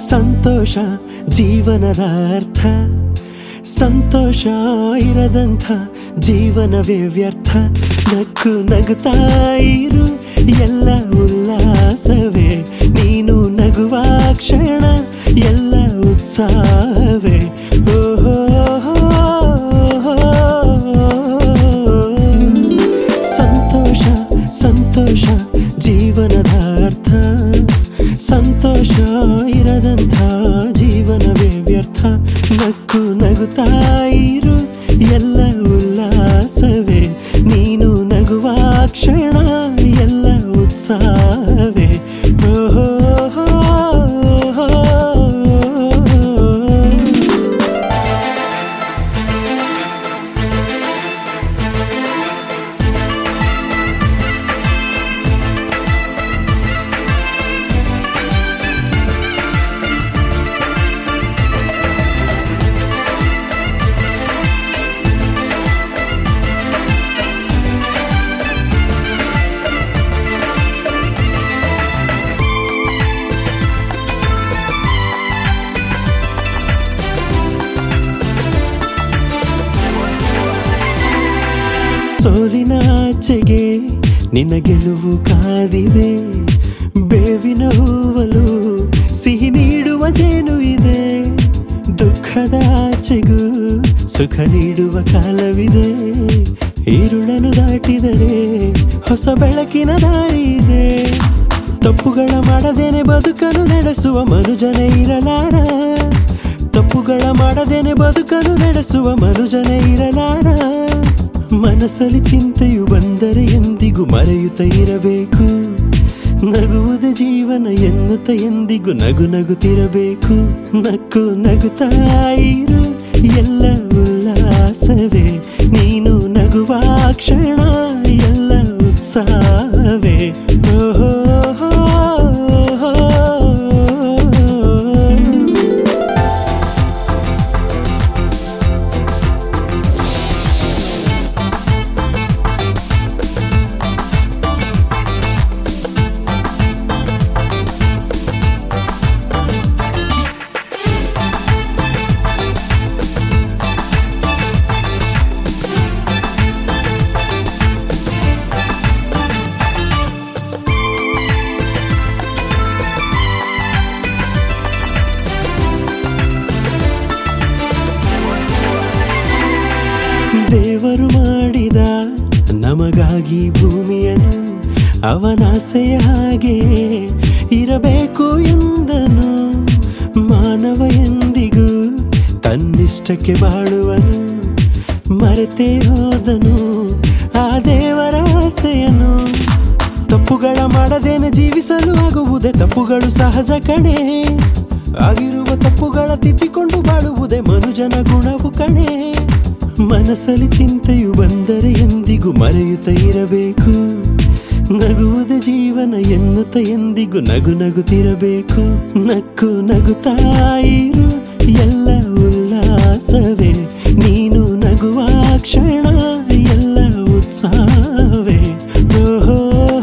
ಸಂತೋಷ ಜೀವನದ ಅರ್ಥ ಸಂತೋಷ ಇರದಂಥ ಜೀವನವೇ ವ್ಯರ್ಥ ನಕ್ಕು ನಗುತ್ತಾ ಇರು ಎಲ್ಲ ಉಲ್ಲಾಸವೇ ನೀನು ನಗುವ ಕ್ಷಣ ಎಲ್ಲ ಉತ್ಸಾಹವೇ ಓಹೋ ಸಂತೋಷ ಸಂತೋಷ ಜೀವನದ ಅರ್ಥ ಸಂತೋಷ ಇರದಂಥ ಜೀವನವೇ ವ್ಯರ್ಥ ನಕ್ಕು ನಗುತ್ತಾ ಇರು ಎಲ್ಲ ಉಲ್ಲಾಸವೇ ನೀನು ನಗುವ ಕ್ಷಣ ಎಲ್ಲ ಉತ್ಸಾಹವೇ ಓಹೋ ಸೋಲಿನ ಆಚೆಗೆ ನಿನ್ನ ಗೆಲುವು ಕಾದಿದೆ ಬೇವಿನ ಹೂವಲು ಸಿಹಿ ನೀಡುವ ಜೇನು ಇದೆ ದುಃಖದ ಆಚೆಗೂ ಸುಖ ನೀಡುವ ಕಾಲವಿದೆ ಈರುಳನ್ನು ದಾಟಿದರೆ ಹೊಸ ಬೆಳಕಿನ ದಾರಿ ಇದೆ ತಪ್ಪುಗಳ ಮಾಡದೇನೆ ಬದುಕನ್ನು ನಡೆಸುವ ಮನುಜನೇ ಇರಲಾರ ತಪ್ಪುಗಳ ಮಾಡದೇನೆ ಬದುಕನ್ನು ನಡೆಸುವ ಮನುಜನೇ ಇರಲಾರ ಮನಸ್ಸಲ್ಲಿ ಚಿಂತೆಯು ಬಂದರೆ ಎಂದಿಗೂ ಮರೆಯುತ್ತ ಇರಬೇಕು ನಗುವುದೇ ಜೀವನ ಎನ್ನುತ್ತ ಎಂದಿಗೂ ನಗು ನಗುತ್ತಿರಬೇಕು ನಕ್ಕು ನಗುತ್ತಾ ಇರು ಎಲ್ಲ ಉಲ್ಲಾಸವೇ ನೀನು ನಗುವ ಕ್ಷಣ ಎಲ್ಲ ಉತ್ಸಾಹವೇ ಓಹೋ ದೇವರು ಮಾಡಿದ ನಮಗಾಗಿ ಭೂಮಿಯನ್ನು ಅವನಾಸೆಯ ಹಾಗೆ ಇರಬೇಕು ಎಂದನು ಮಾನವ ಎಂದಿಗೂ ತನ್ನಿಷ್ಟಕ್ಕೆ ಬಾಳುವನು ಮರೆತೇ ಹೋದನು ಆ ದೇವರ ಆಸೆಯನು ತಪ್ಪುಗಳ ಮಾಡದೇನೆ ಜೀವಿಸಲು ಆಗುವುದೇ ತಪ್ಪುಗಳು ಸಹಜ ಕಣೆ ಆಗಿರುವ ತಪ್ಪುಗಳ ತಿದ್ದಿಕೊಂಡು ಬಾಳುವುದೇ ಮನುಜನ ಗುಣವು ಕಣೆ ಮನಸ್ಸಲ್ಲಿ ಚಿಂತೆಯು ಬಂದರೆ ಎಂದಿಗೂ ಮರೆಯುತ್ತ ಇರಬೇಕು ನಗುವುದೇ ಜೀವನ ಎನ್ನುತ್ತ ಎಂದಿಗೂ ನಗು ನಗುತ್ತಿರಬೇಕು ನಕ್ಕು ನಗುತ್ತಾ ಇರು ಎಲ್ಲ ಉಲ್ಲಾಸವೇ ನೀನು ನಗುವ ಕ್ಷಣ ಎಲ್ಲ ಉತ್ಸಾಹವೇ ಓಹೋ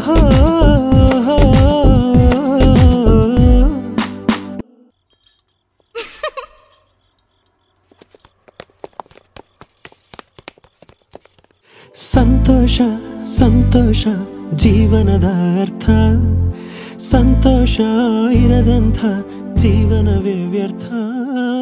ಸಂತೋಷ ಸಂತೋಷ ಜೀವನದ ಅರ್ಥ ಸಂತೋಷ ಇರದಂಥ ಜೀವನವೇ ವ್ಯರ್ಥ